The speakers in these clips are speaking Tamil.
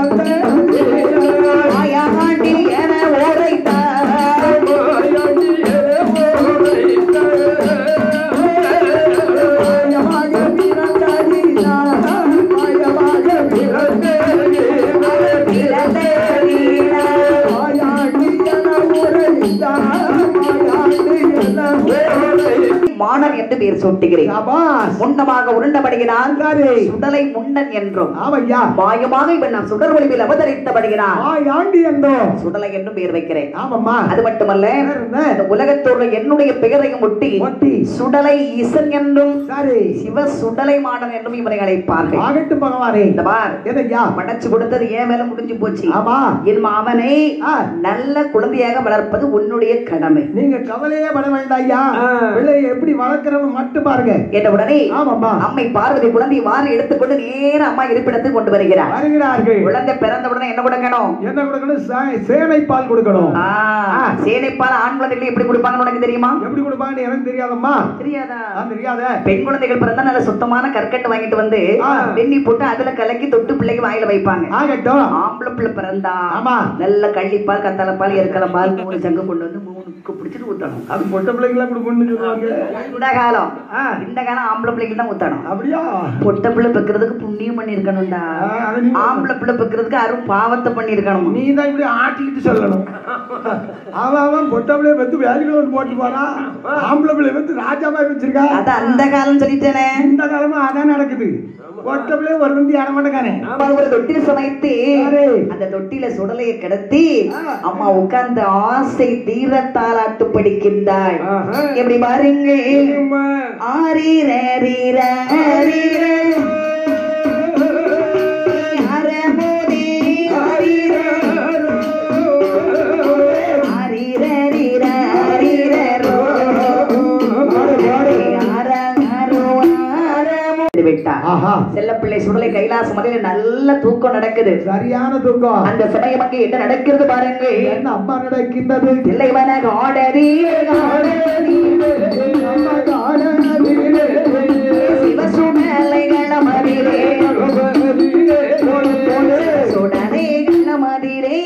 மாயாண்டி என உரைத்தார் மாணன் என்று பெயர் சூட்டுகிறேன் முன்னமாக உருண்டப்படுகிறான் சுடலை முன்னன் என்றும் மாயமாக இவன் நான் சுடர் ஒளிவில் அவதரித்தப்படுகிறான் சுடலை என்றும் பெயர் வைக்கிறேன் அது மட்டுமல்ல இந்த உலகத்தோடு என்னுடைய பெயரையும் ஒட்டி ஒட்டி. சுடலை ஈசன் என்றும் சரி சிவ சுடலை மாடன் என்றும் இவனை அழைப்பார்கள் ஆகட்டும் பகவானே இந்த பார் எதையா படைச்சு கொடுத்தது ஏன் மேல முடிஞ்சு போச்சு ஆமா என் மாமனை ஆ. நல்ல குழந்தையாக வளர்ப்பது உன்னுடைய கடமை நீங்க கவலையே பட வேண்டாம் ஐயா பிள்ளையை எப்படி வளர்க்கறவங்க மட்டும் பாருங்க என்ற உடனே ஆமாம்மா அம்மை பார்வதி குழந்தை வாரி எடுத்துக்கொண்டு நேர அம்மா இருப்பிடத்துக்கு கொண்டு வருகிறார் வருகிறார்கள் குழந்தை பிறந்த உடனே என்ன கொடுக்கணும் என்ன கொடுக்கணும் சே- சேனை பால் கொடுக்கணும் ஆ, சேனைப்பால் ஆண் குழந்தைகளை எப்படி கொடுப்பாங்கன்னு உனக்கு தெரியுமா எப்படி கொடுப்பாங்கன்னு எனக்கு தெரியாதம்மா தெரியாதா ஆ, தெரியாத பெண் குழந்தைகள் பிறந்தா நல்ல சுத்தமான கற்கட்டு வாங்கிட்டு வந்து ஆ. வெண்ணி போட்டு அதுல கலக்கி தொட்டு பிள்ளைக்கு வாயில வைப்பாங்க ஆகட்டும் ஆம்பளை பிள்ளை பிறந்தா ஆமா. நல்ல கள்ளிப்பால் கத்தாழை பால் எருக்கலை பால் மூணு சங்கு கொண்டு வந்து மூணுக்கு பிடிச்சிட்டு ஊத்தணும் அது பொட்ட பிள்ளைங்களா கொடுக்கணும்னு சொல்லுவாங்க இந்த காலம் ஆ, இந்த காலம் ஆம்பளை பிள்ளைக்கு தான் ஊத்தணும் அப்படியா பொட்டை பிள்ளை பெக்கிறதுக்கு புண்ணியம் பண்ணி இருக்கணும்டா ஆ, அதை நீ- ஆம்பளை பிள்ளை பெக்கிறதுக்கு அரும் பாவத்தை பண்ணி இருக்கணும் நீ தான் இப்படி ஆட்டிக்கிட்டு சொல்லணும் அவன் அவன் பொட்ட பிள்ளைய வந்து வேலைகளை ஒன்று போட்டு போறான் ஆம்பளை பிள்ளை வந்து ராஜாவா வச்சிருக்கா அது அந்த காலம் சொல்லிட்டேனே இந்த காலமா அதான் நடக்குது பொட்ட பிள்ளைய ஒரு வந்து யார மாட்டேங்கானே அம்மா ஒரு தொட்டில் சமைத்து யாரு? அந்த தொட்டில சுடலையை கிடத்தி ஆ. அம்மா உட்கார்ந்து ஆசை தீரத்தாலாட்டு படிக்கின்றாள் ஆஹா. எப்படி பாருங்க ஆரீரீர அரமுதி ஆரீரீர ஆரீரரோ அரங்கரோ அரமு விட்டார் ஆஹா செல்லப்பிள்ளை சுடலை கைலாச மலையில நல்ல தூக்கம் நடக்குது சரியான தூக்கம் அந்த சமயம் அங்கே என்ன நடக்கிறது பாருங்க என்ன அம்மா நடக்கின்றது தில்லைவன காடரி அம்மா காணவில்லை. சிவசுடலை களமதிரே சுடலை களமதிரே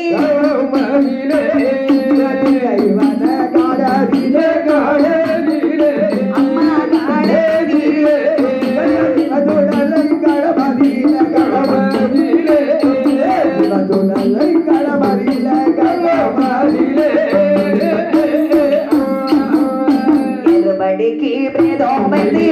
தெய்வன காணவில்லை, காணவில்லை. அம்மா காடரிலே அதுடலை களமதில, களமதிலே. அதுடலை களமதில, களமதிலே. இருபடிக்கு பிரதோபதி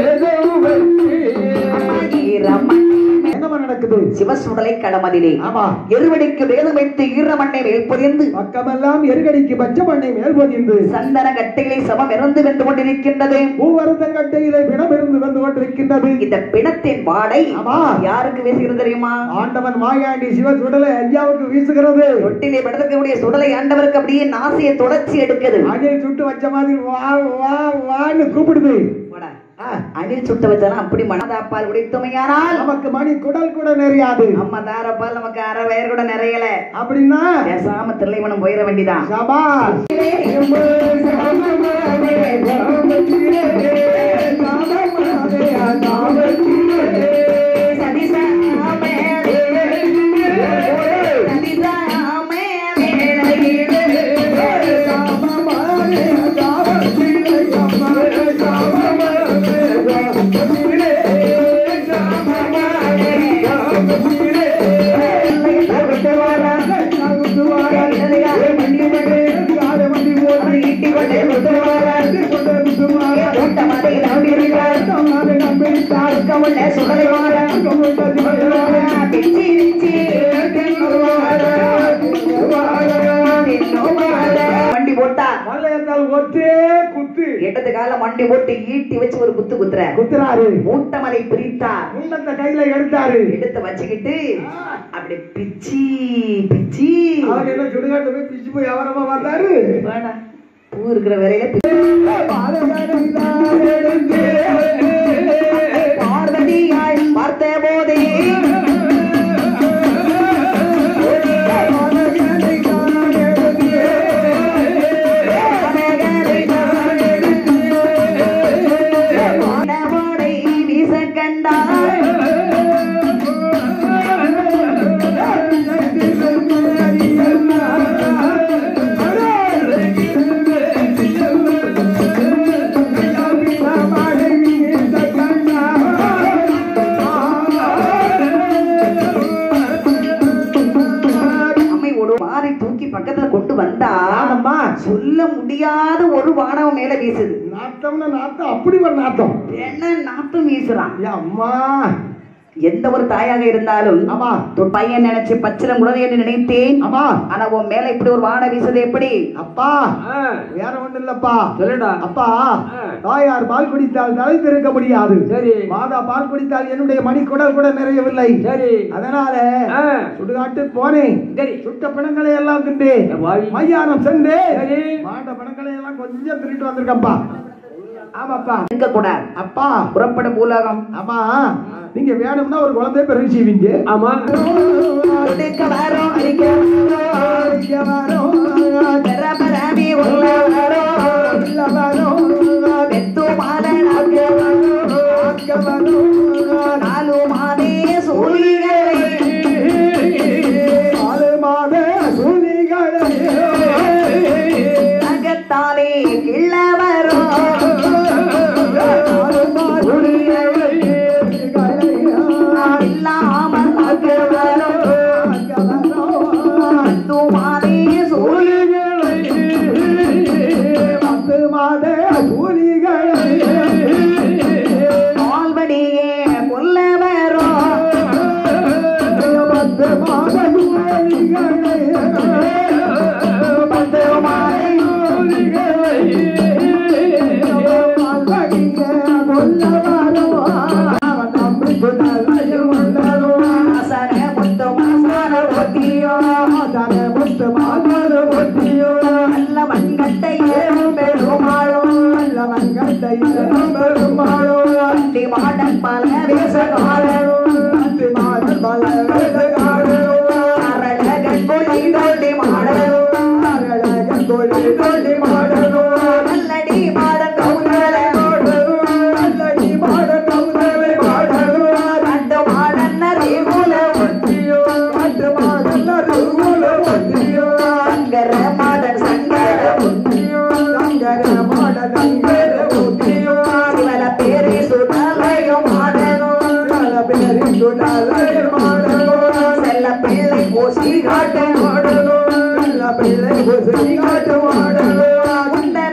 என்னம்மா நடக்குது சிவசுடலை களமதிலே ஆமா எருவடிக்கு வேதம் வைத்து ஈரமண்ணை மேல் பொதிந்து பக்கமெல்லாம் எருகடிக்கு பச்சை பண்ணை மேல் பொதிந்து சந்தன கட்டைகளை சமம் இறந்து வென்று கொண்டிருக்கின்றது பூவரத கட்டையிலே பிணமிருந்து வந்து கொண்டிருக்கின்றது இந்த பிணத்தின் வாடை ஆமா. யாருக்கு வீசுகிறது தெரியுமா ஆண்டவன் மாயாண்டி சிவ சுடலை ஐயாவுக்கு வீசுகிறது தொட்டிலே படுத்தக்கூடிய சுடலை ஆண்டவருக்கு அப்படியே நாசியை தொடச்சி எடுக்குது அணில் சுட்டு வச்ச மாதிரி வா வா வான்னு கூப்பிடுது போடா. ஆ, அணில் சுட்ட வச்சாலும் அப்படி மனதாப்பால் உடைத்துமையானால் நமக்கு மணி குடல் கூட நிறையாது அம்மா தாரப்பால் நமக்கு அரை வயர் கூட நிறையல அப்படின்னா பேசாம தில்லைவனம் போயிட வேண்டிதான் சபாஷ் வண்டி போட்டா மழை இருந்தால் ஒத்தே குத்து இடது கால மண்டி போட்டு ஈட்டி வச்சு ஒரு குத்து குத்துற குத்துறாரு மூட்டமலை பிரித்தார் முன்னத்தை கையில எடுத்தாரு எடுத்து வச்சுக்கிட்டு அப்படி பிச்சி பிச்சி அவர் என்ன சுடுகாட்டு போய் பிச்சு போய் அவரமா வந்தாரு வேணா. பூ இருக்கிற வேலையில பி- பார்வதியாய் பார்த்த போதே மணவாளை வீச கண்டாய் சொல்ல முடியாத ஒரு வானம் மேல வீசுது நாத்தம்னா நாத்தம் அப்படி ஒரு நாத்தம் என்ன நாட்டம் வீசுறான் ஏ அம்மா எந்த ஒரு தாயாக இருந்தாலும் ஆமா உன் பையன் நினைச்சு பச்சிலம் குழந்தை என்று நினைத்தேன் ஆமா ஆனா உன் மேல இப்படி ஒரு வானம் வீசுது எப்படி அப்பா ஆ, வேற ஒண்ணு இல்லப்பா சொல்லுடா அப்பா ஆ. தாயார் பால் குடித்தால் தலை திருக்க முடியாது சரி மாதா பால் குடித்தால் என்னுடைய மணிக்குடல் கூட நிறையவில்லை சரி அதனால ஆ, சுடுகாட்டு போனேன் சரி சுட்ட பிணங்களை எல்லாம் திண்டு என் வாவி. மையானம் சென்று சரி மாண்ட பிணங்களை எல்லாம் கொஞ்சம் திருட்டு வந்திருக்கப்பா ஆமாப்பா இருக்க கூடாது அப்பா புறப்படும் பூலோகம் ஆமா நீங்க வேணும்னா ஒரு குழந்தை பிறகு செய்வீங்க ஆமா இருக்க வரோம், அடிக்க வரோம், இங்க வரோம், பெறபெறாமி உள்ள வரோம். உள்ள வரோம், வெத்து மாலை நாக்க வரோம். அங்க வரோம். நாலு மாதே சூழிகளை ஆளு மாத சூழிகளை நகத்தாலே கிள்ள வரோம். ஆளு மாத சூழிகளை நான் இல்லாமல் நாக்க வரோம். அங்க வரோம். வெத்து மாதே சூழி பத்து மாத சூழிகளை பால்வடியே கொல்ல வரோம். பத்து மாத சூழிகளை பத்து மாதே ஆசன முத்து மாசன ஒத்தியோ நல்ல மண்கட்டை ஏறும் பெருமாளும் வண்டி மாடன் பல வேசகாலும் அரழகன் கொடி தோண்டி மாடலும் நல்லடி மாடன் கவுந்தல கண்டு மாடன் நரிகுல சங்கர மாடன் சங்கர சிவல பேரை சுடலையும் மாடலும் செல்ல பிள்ளை பூசி காட்டும் குண்ட